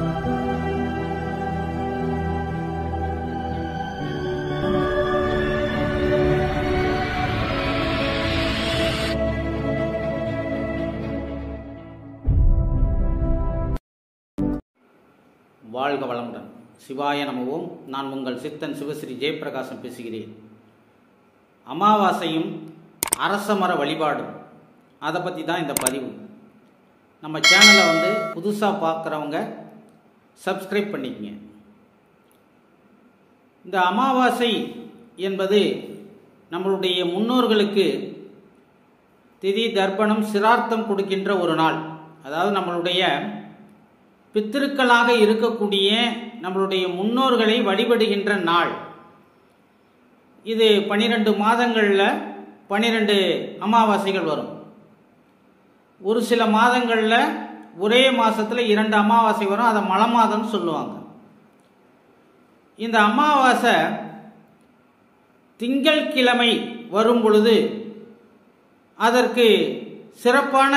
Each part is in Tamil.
வாழ்க வளமுடன் சிவாய நமவோம் நான் உங்கள் சித்தன் சிவஸ்ரீ ஜெயப்பிரகாசம் பேசுகிறேன் அமாவாசையும் அரசமர வழிபாடும் அதை பற்றி தான் இந்த பதிவு நம்ம சேனலை வந்து புதுசாக பார்க்குறவங்க சப்ஸ்கிரைப் பண்ணிக்கங்க இந்த அமாவாசை என்பது நம்மளுடைய முன்னோர்களுக்கு திதி தர்ப்பணம் சிரார்த்தம் கொடுக்கின்ற ஒரு நாள் அதாவது நம்மளுடைய பித்திருக்களாக இருக்கக்கூடிய நம்மளுடைய முன்னோர்களை வழிபடுகின்ற நாள் இது பனிரெண்டு மாதங்களில் பனிரெண்டு அமாவாசைகள் வரும் ஒரு சில மாதங்களில் ஒரே மாதத்தில் இரண்டு அமாவாசை வரும் அதை மழை மாதம்னு சொல்லுவாங்க இந்த அமாவாசை திங்கள்கிழமை வரும் பொழுது அதற்கு சிறப்பான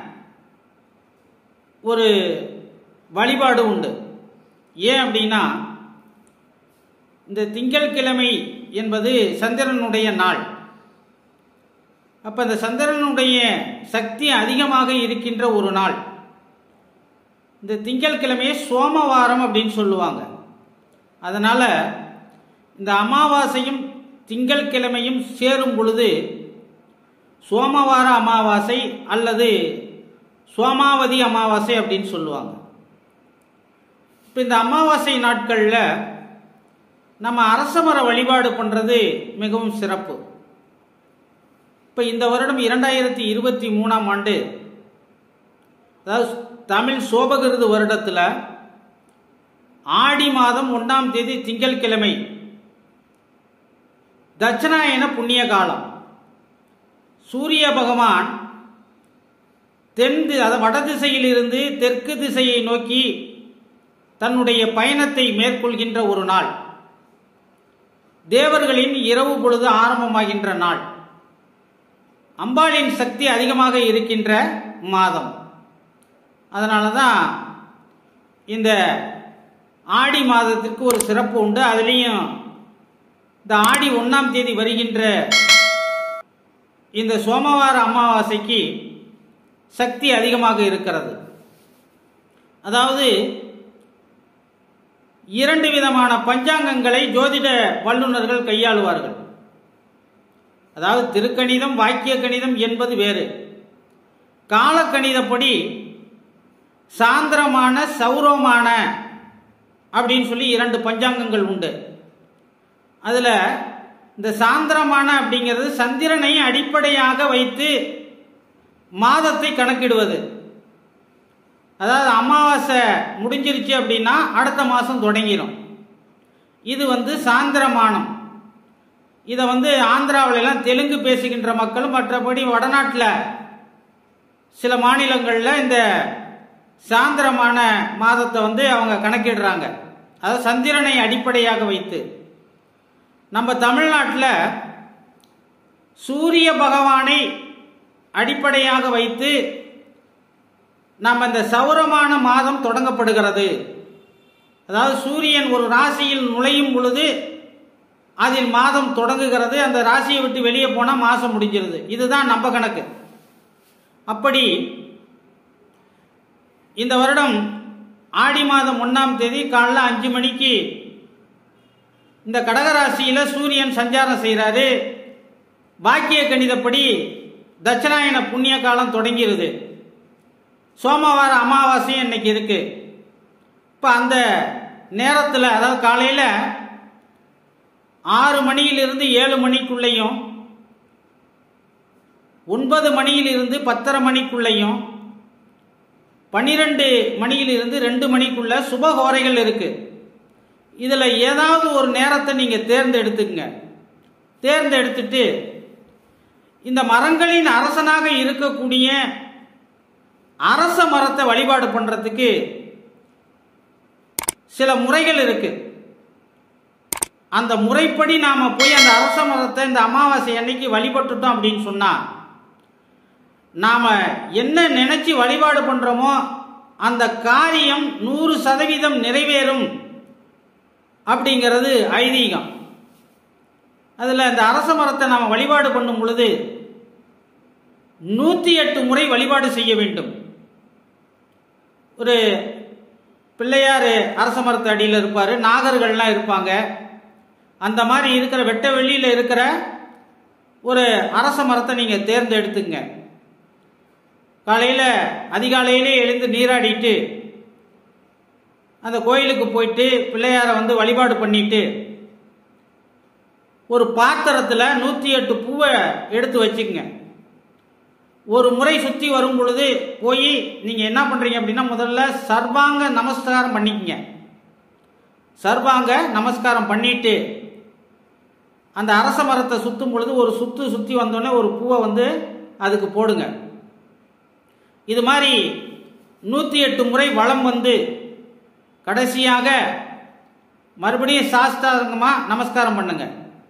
ஒரு வழிபாடு உண்டு ஏன் அப்படின்னா இந்த திங்கள்கிழமை என்பது சந்திரனுடைய நாள் அப்ப இந்த சந்திரனுடைய சக்தி அதிகமாக இருக்கின்ற ஒரு நாள் இந்த திங்கள்கிழமையை சோமவாரம் அப்படின்னு சொல்லுவாங்க அதனால இந்த அமாவாசையும் திங்கள்கிழமையும் சேரும் பொழுது சோமவார அமாவாசை அல்லது சோமாவதி அமாவாசை அப்படின்னு சொல்லுவாங்க இப்போ இந்த அமாவாசை நாட்களில் நம்ம அரசமர வழிபாடு பண்ணுறது மிகவும் சிறப்பு இப்போ இந்த வருடம் இரண்டாயிரத்தி இருபத்தி மூணாம் ஆண்டு அதாவது தமிழ் சோபகிருது வருடத்தில் ஆடி மாதம் ஒன்றாம் தேதி திங்கள்கிழமை தட்சணாயன புண்ணிய காலம் சூரிய பகவான் தென் அத வட திசையிலிருந்து தெற்கு திசையை நோக்கி தன்னுடைய பயணத்தை மேற்கொள்கின்ற ஒரு நாள் தேவர்களின் இரவு பொழுது ஆரம்பமாகின்ற நாள் அம்பாளின் சக்தி அதிகமாக இருக்கின்ற மாதம் அதனால தான் இந்த ஆடி மாதத்திற்கு ஒரு சிறப்பு உண்டு அதுலேயும் இந்த ஆடி ஒன்றாம் தேதி வருகின்ற இந்த சோமவார அமாவாசைக்கு சக்தி அதிகமாக இருக்கிறது அதாவது இரண்டு விதமான பஞ்சாங்கங்களை ஜோதிட வல்லுநர்கள் கையாளுவார்கள் அதாவது திருக்கணிதம் வாக்கிய கணிதம் என்பது வேறு காலக்கணிதப்படி சாந்திரமான சௌரமான அப்படின்னு சொல்லி இரண்டு பஞ்சாங்கங்கள் உண்டு அதில் இந்த சாந்திரமான அப்படிங்கிறது சந்திரனை அடிப்படையாக வைத்து மாதத்தை கணக்கிடுவது அதாவது அமாவாசை முடிஞ்சிருச்சு அப்படின்னா அடுத்த மாதம் தொடங்கிடும் இது வந்து சாந்திரமானம் இதை வந்து ஆந்திராவிலலாம் தெலுங்கு பேசுகின்ற மக்களும் மற்றபடி வடநாட்டில் சில மாநிலங்களில் இந்த சாந்திரமான மாதத்தை வந்து அவங்க கணக்கிடுறாங்க அதாவது சந்திரனை அடிப்படையாக வைத்து நம்ம தமிழ்நாட்டில் சூரிய பகவானை அடிப்படையாக வைத்து நம்ம இந்த சௌரமான மாதம் தொடங்கப்படுகிறது அதாவது சூரியன் ஒரு ராசியில் நுழையும் பொழுது அதில் மாதம் தொடங்குகிறது அந்த ராசியை விட்டு வெளியே போனால் மாதம் முடிஞ்சிருது இதுதான் நம்ம கணக்கு அப்படி இந்த வருடம் ஆடி மாதம் ஒன்றாம் தேதி காலைல அஞ்சு மணிக்கு இந்த கடகராசியில் சூரியன் சஞ்சாரம் செய்கிறாரு வாக்கிய கணிதப்படி தட்சிணாயன புண்ணிய காலம் தொடங்கிருது சோமவார அமாவாசை இன்னைக்கு இருக்கு இப்போ அந்த நேரத்தில் அதாவது காலையில் ஆறு மணியிலிருந்து ஏழு மணிக்குள்ளேயும் ஒன்பது மணியிலிருந்து பத்தரை மணிக்குள்ளேயும் பன்னிரெண்டு மணியிலிருந்து ரெண்டு மணிக்குள்ள சுபகோரைகள் இருக்கு இதில் ஏதாவது ஒரு நேரத்தை நீங்கள் தேர்ந்தெடுத்துங்க தேர்ந்தெடுத்துட்டு இந்த மரங்களின் அரசனாக இருக்கக்கூடிய அரச மரத்தை வழிபாடு பண்றதுக்கு சில முறைகள் இருக்கு அந்த முறைப்படி நாம போய் அந்த அரச மரத்தை இந்த அமாவாசை அன்னைக்கு வழிபட்டுட்டோம் அப்படின்னு சொன்னா நாம என்ன நினைச்சு வழிபாடு பண்றோமோ அந்த காரியம் நூறு சதவீதம் நிறைவேறும் அப்படிங்கிறது ஐதீகம் அதில் இந்த அரச மரத்தை நாம் வழிபாடு பண்ணும் பொழுது நூற்றி எட்டு முறை வழிபாடு செய்ய வேண்டும் ஒரு பிள்ளையார் அரச மரத்து அடியில் இருப்பார் நாகர்கள்லாம் இருப்பாங்க அந்த மாதிரி இருக்கிற வெட்ட வெளியில் இருக்கிற ஒரு அரச மரத்தை நீங்கள் தேர்ந்தெடுத்துங்க காலையில் அதிகாலையிலே எழுந்து நீராடிட்டு அந்த கோயிலுக்கு போயிட்டு பிள்ளையாரை வந்து வழிபாடு பண்ணிட்டு ஒரு பாத்திரத்தில் நூற்றி எட்டு பூவை எடுத்து வச்சுக்கங்க ஒரு முறை சுற்றி வரும் பொழுது போய் நீங்கள் என்ன பண்ணுறீங்க அப்படின்னா முதல்ல சர்வாங்க நமஸ்காரம் பண்ணிக்கங்க சர்வாங்க நமஸ்காரம் பண்ணிட்டு அந்த அரச மரத்தை சுற்றும் பொழுது ஒரு சுத்து சுற்றி வந்தோடனே ஒரு பூவை வந்து அதுக்கு போடுங்க இது மாதிரி நூற்றி எட்டு முறை வளம் வந்து கடைசியாக மறுபடியும் சாஸ்தாங்கமாக நமஸ்காரம் பண்ணுங்க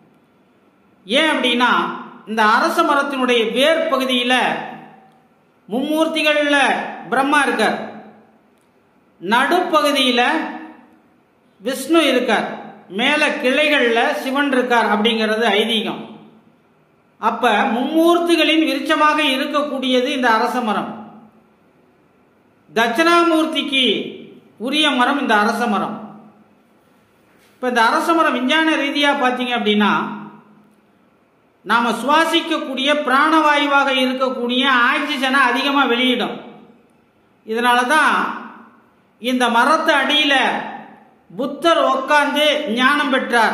ஏன் அப்படின்னா இந்த அரச மரத்தினுடைய வேர் பகுதியில் மும்மூர்த்திகளில் பிரம்மா இருக்கார் நடுப்பகுதியில் விஷ்ணு இருக்கார் மேலே கிளைகளில் சிவன் இருக்கார் அப்படிங்கிறது ஐதீகம் அப்ப மும்மூர்த்திகளின் விருட்சமாக இருக்கக்கூடியது இந்த அரச மரம் தட்சிணாமூர்த்திக்கு உரிய மரம் இந்த அரச மரம் இப்போ இந்த அரச மரம் விஞ்ஞான ரீதியாக பார்த்தீங்க அப்படின்னா நாம் சுவாசிக்கக்கூடிய பிராணவாயுவாக இருக்கக்கூடிய ஆக்சிஜனை அதிகமாக வெளியிடும் இதனால தான் இந்த மரத்து அடியில் புத்தர் உட்கார்ந்து ஞானம் பெற்றார்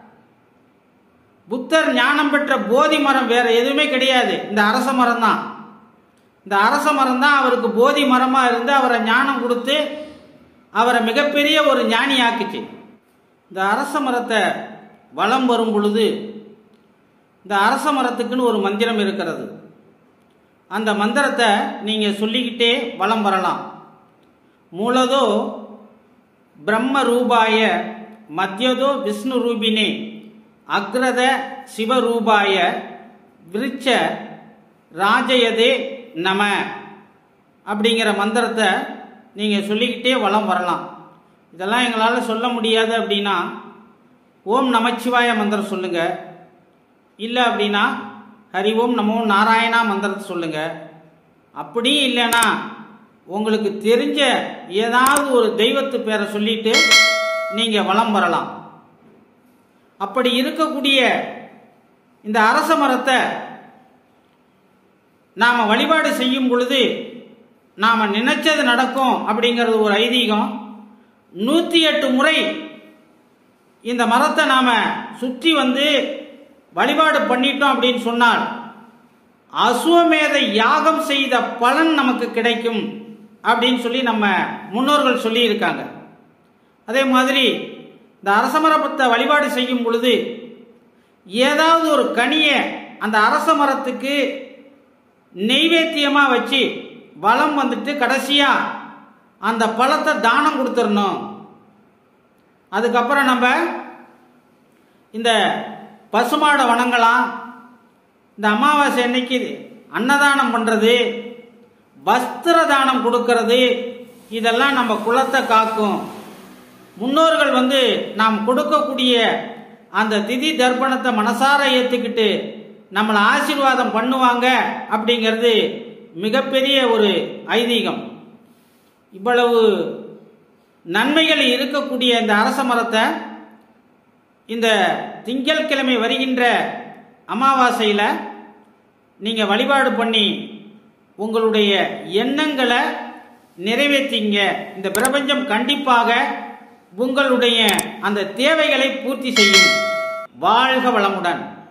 புத்தர் ஞானம் பெற்ற போதி மரம் வேற எதுவுமே கிடையாது இந்த அரச மரம் தான் இந்த அரச மரம் தான் அவருக்கு போதி மரமாக இருந்து அவரை ஞானம் கொடுத்து அவரை மிகப்பெரிய ஒரு ஞானி ஆக்குச்சு இந்த அரச மரத்தை வளம் வரும் பொழுது இந்த அரச மரத்துக்குன்னு ஒரு மந்திரம் இருக்கிறது அந்த மந்திரத்தை நீங்கள் சொல்லிக்கிட்டே வளம் வரலாம் மூலதோ பிரம்ம ரூபாய மத்தியதோ விஷ்ணு ரூபினே அக்ரத சிவரூபாய விருட்ச ராஜயதே நம அப்படிங்கிற மந்திரத்தை நீங்கள் சொல்லிக்கிட்டே வளம் வரலாம் இதெல்லாம் எங்களால் சொல்ல முடியாது அப்படின்னா ஓம் நமச்சிவாய மந்திரம் சொல்லுங்க இல்லை அப்படின்னா ஹரி ஓம் நமோ நாராயணா மந்திரத்தை சொல்லுங்க அப்படியும் இல்லைன்னா உங்களுக்கு தெரிஞ்ச ஏதாவது ஒரு தெய்வத்து பேரை சொல்லிட்டு நீங்கள் வளம் வரலாம் அப்படி இருக்கக்கூடிய இந்த அரச மரத்தை நாம் வழிபாடு செய்யும் பொழுது நாம் நினைச்சது நடக்கும் அப்படிங்கிறது ஒரு ஐதீகம் நூற்றி எட்டு முறை இந்த மரத்தை நாம் சுற்றி வந்து வழிபாடு பண்ணிட்டோம் அப்படின்னு சொன்னால் அசுவமேத யாகம் செய்த பலன் நமக்கு கிடைக்கும் அப்படின்னு சொல்லி நம்ம முன்னோர்கள் சொல்லி இருக்காங்க அதே மாதிரி இந்த அரச மரத்தை வழிபாடு செய்யும் பொழுது ஏதாவது ஒரு கனியை அந்த அரச மரத்துக்கு நெய்வேத்தியமாக வச்சு வளம் வந்துட்டு கடைசியாக அந்த பழத்தை தானம் கொடுத்துடணும் அதுக்கப்புறம் நம்ம இந்த பசுமாடை வணங்கலாம் இந்த அமாவாசை அன்னைக்கு அன்னதானம் பண்ணுறது வஸ்திர தானம் கொடுக்கறது இதெல்லாம் நம்ம குலத்தை காக்கும் முன்னோர்கள் வந்து நாம் கொடுக்கக்கூடிய அந்த திதி தர்ப்பணத்தை மனசார ஏற்றுக்கிட்டு நம்மளை ஆசீர்வாதம் பண்ணுவாங்க அப்படிங்கிறது மிகப்பெரிய ஒரு ஐதீகம் இவ்வளவு நன்மைகள் இருக்கக்கூடிய இந்த அரச மரத்தை இந்த திங்கட்கிழமை வருகின்ற அமாவாசையில் நீங்கள் வழிபாடு பண்ணி உங்களுடைய எண்ணங்களை நிறைவேற்றிங்க இந்த பிரபஞ்சம் கண்டிப்பாக உங்களுடைய அந்த தேவைகளை பூர்த்தி செய்யும் வாழ்க வளமுடன்